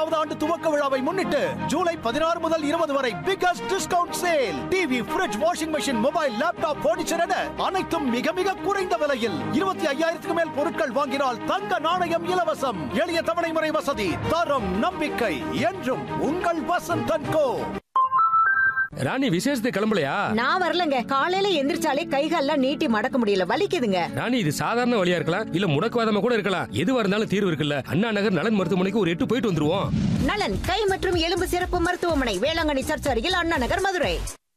பதினான்காவது ஆண்டு துவக்க விழாவை முன்னிட்டு ஜூலை பதினாறு முதல் இருபது வரை biggest discount sale TV fridge washing machine mobile laptop furniture என அனைத்தும் மிக மிக குறைந்த விலையில் இருபத்தி ஐயாயிரத்துக்கு மேல் பொருட்கள் வாங்கினால் தங்க நாணயம் இலவசம் எளிய தவணை முறை வசதி தரம் நம்பிக்கை என்றும் உங்கள் வசந்தன் கோ ராணி விசேஷத்துக்கு கிளம்பலையா நான் வரலங்க காலையில எந்திரிச்சாலே கைகால்லாம் நீட்டி மடக்க முடியல வலிக்குதுங்க ராணி இது சாதாரண வழியா இருக்கலாம் இல்ல முடக்குவாதமா கூட இருக்கலாம் எதுவா இருந்தாலும் தீர்வு இருக்குல்ல அண்ணா நகர் நலன் மருத்துவமனைக்கு ஒரு எட்டு போயிட்டு வந்துருவோம் நலன் கை மற்றும் எலும்பு சிறப்பு மருத்துவமனை வேளாங்கண்ணி சர்ச் அருகில் அண்ணா நகர் மதுரை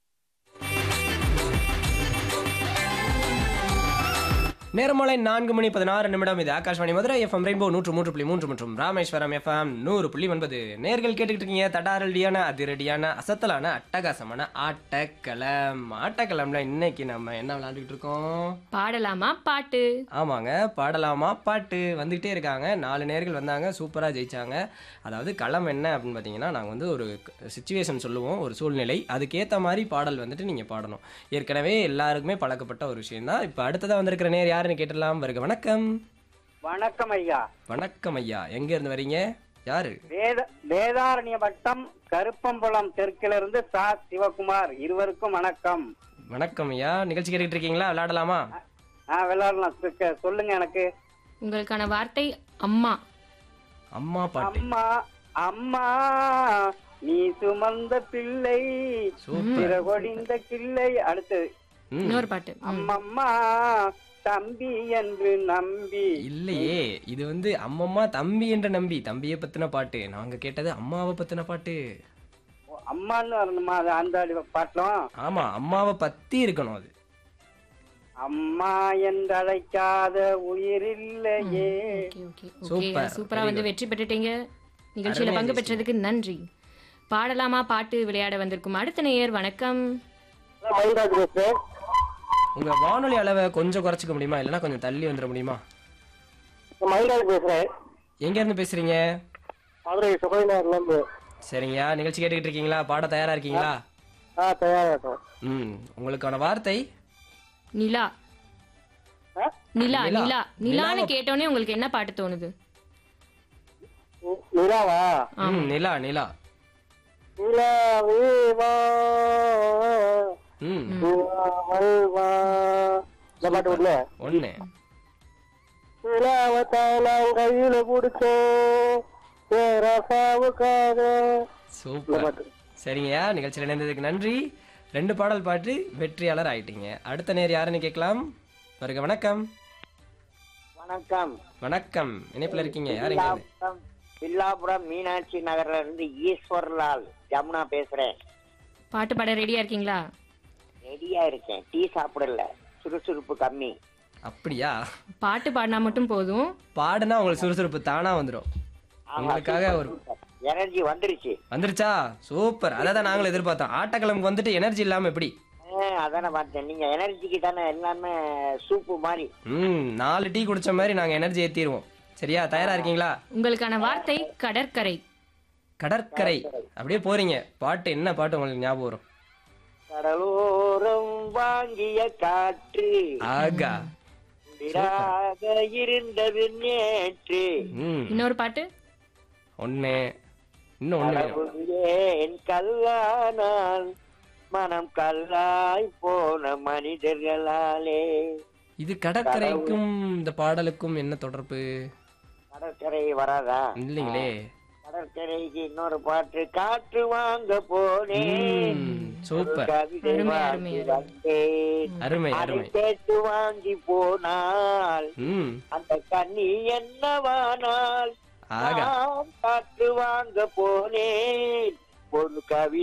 நேரமாலை நான்கு மணி பதினாறு நிமிடம் இது ஆகாஷ்வாணி மதுரை எஃப்எம் ரெயின்போ நூற்று மூன்று புள்ளி மூன்று மற்றும் ராமேஸ்வரம் எஃப்எம் நூறு புள்ளி ஒன்பது நேர்கள் கேட்டுக்கிட்டு இருக்கீங்க தடாரடியான அதிரடியான அசத்தலான அட்டகாசமான ஆட்டக்களம் ஆட்டக்களம்ல இன்னைக்கு நம்ம என்ன விளையாண்டுக்கிட்டு இருக்கோம் பாடலாமா பாட்டு ஆமாங்க பாடலாமா பாட்டு வந்துகிட்டே இருக்காங்க நாலு நேர்கள் வந்தாங்க சூப்பராக ஜெயிச்சாங்க அதாவது களம் என்ன அப்படின்னு பார்த்தீங்கன்னா நாங்கள் வந்து ஒரு சுச்சுவேஷன் சொல்லுவோம் ஒரு சூழ்நிலை அதுக்கேற்ற மாதிரி பாடல் வந்துட்டு நீங்கள் பாடணும் ஏற்கனவே எல்லாருக்குமே பழக்கப்பட்ட ஒரு விஷயம் தான் இப்போ அடுத்ததாக வந்திருக்கிற நேர் யாருன்னு கேட்டுடலாம் வருக வணக்கம் வணக்கம் ஐயா வணக்கம் ஐயா எங்க இருந்து வரீங்க யாரு வேத வேதாரண்ய வட்டம் கருப்பம்புலம் தெற்கிலிருந்து சா சிவகுமார் இருவருக்கும் வணக்கம் வணக்கம் ஐயா நிகழ்ச்சி கேட்டுக்கிட்டு இருக்கீங்களா விளையாடலாமா ஆ விளையாடலாம் சொ- சொல்லுங்க எனக்கு உங்களுக்கான வார்த்தை அம்மா அம்மா பாட்டு அம்மா அம்மா நீ சுமந்த பிள்ளை சூப்பர் பிறகொடிந்த கிள்ளை அடுத்தது ம். இன்னொரு பாட்டு ம். அம்மம்மா தம்பி என்று நம்பி இல்லையே இது வந்து அம்மம்மா தம்பி என்ற நம்பி தம்பியை பத்தின பாட்டு நாங்க கேட்டது அம்மாவை பத்தின பாட்டு அம்மான்னு வரணுமா அது அந்த அடி பாட்டலும் ஆமா அம்மாவை பத்தி இருக்கணும் அது அம்மா என்றழைக்காத உயிரில்லையே ஓகே ஓகே ஓகே சூப்பர். சூப்பரா Very வந்து good. வெற்றி பெற்றுட்டீங்க நிகழ்ச்சியில அருமையா பங்கு ஜெயிச்சீங்க. பெற்றதுக்கு நன்றி பாடலாமா பாட்டு விளையாட வந்திருக்கும் அடுத்த நேயர் வணக்கம் மயில்ராஜ் பேசுறேன் உங்க வானொலி அளவை கொஞ்சம் குறைச்சிக்க முடியுமா இல்லைன்னா கொஞ்சம் தள்ளி வந்துட முடியுமா மயில்ராஜ் பேசுறேன் எங்க இருந்து பேசுறீங்க மதுரை சுகைநகர்ல இருந்து சரிங்கய்யா நிகழ்ச்சி கேட்டுக்கிட்டு இருக்கீங்களா பாட தயாரா இருக்கீங்களா ஆ தயாராகட்டும் ம் உங்களுக்கான வார்த்தை நிலா ஆ? நிலா நிலா. நிலா நிலான்னு நிலாவை- கேட்டோனே உங்களுக்கு என்ன பாட்டு தோணுது நிலாவா ம் நிலா நிலா நிலாவே வா ம் நிலாவல் வா இந்த பாட்டு விடல ஒண்ணு நிலாவை தான் கையில பிடிச்சோம் பேரசாவுக்காக இந்த சூப்பர் பாட்டு சரிங்கய்யா நிகழ்ச்சியில் இணைந்ததுக்கு நன்றி ரெண்டு பாடல் பாட்டு வெற்றியாளர் ஆயிட்டீங்க அடுத்த நேர் யாருன்னு கேட்கலாம் வருக வணக்கம் வணக்கம் வணக்கம் இணைப்பில் இருக்கீங்க யாருங்க இது? வில்லாபுரம் வில்லாபுரம் மீனாட்சி நகர்ல இருந்து ஈஸ்வர்லால் ஜமுனா பேசுறேன் பாட்டு பாட ரெடியா இருக்கீங்களா ரெடியா இருக்கேன் டீ சாப்பிடல சுறுசுறுப்பு கம்மி அப்படியா பாட்டு பாடினா மட்டும் போதும் பாடுனா உங்களுக்கு சுறுசுறுப்பு தானா வந்துடும் உங்களுக்காக ஒரு எனர்ஜி வந்துருச்சு வந்துருச்சா சூப்பர் அதை தான் நாங்களும் எதிர்பார்த்தோம் ஆட்டக்கிழமைக்கு வந்துட்டு எனர்ஜி இல்லாம எப்படி அதானே பார்த்தேன் நீங்க எனர்ஜிக்கு தானே எல்லாமே சூப்பு மாதிரி ம் நாலு டீ குடிச்ச மாதிரி நாங்க எனர்ஜி ஏத்திடுவோம் சரியா தயாரா இருக்கீங்களா உங்களுக்கான வார்த்தை கடற்கரை கடற்கரை அப்படியே போறீங்க பாட்டு என்ன பாட்டு உங்களுக்கு ஞாபகம் வரும் கடலோரம் வாங்கிய காற்று ஆகா குளிராக இருந்தது நேற்று ம் இன்னொரு பாட்டு ஒண்ணு இன்னும் ஒண்ணு வேணும். ஏன் கல்லானால் மனம் கல்லாய் போன மனிதர்களாலே இது கடற்கரைக்கும் இந்த பாடலுக்கும் என்ன தொடர்பு கடற்கரை வராதா இல்லைங்களே கடற்கரைக்கு இன்னொரு பாட்டு காற்று வாங்க போனேன் ம், சூப்பர் கவிதை அருமை, வாங்கி அருமை, வந்தேன் அருமை அதை அருமை கேட்டு வாங்கி போனால் ம் அந்த கண்ணி என்னவானால் ஆகா நான் காற்று வாங்க போனேன் ஒரு கவிதை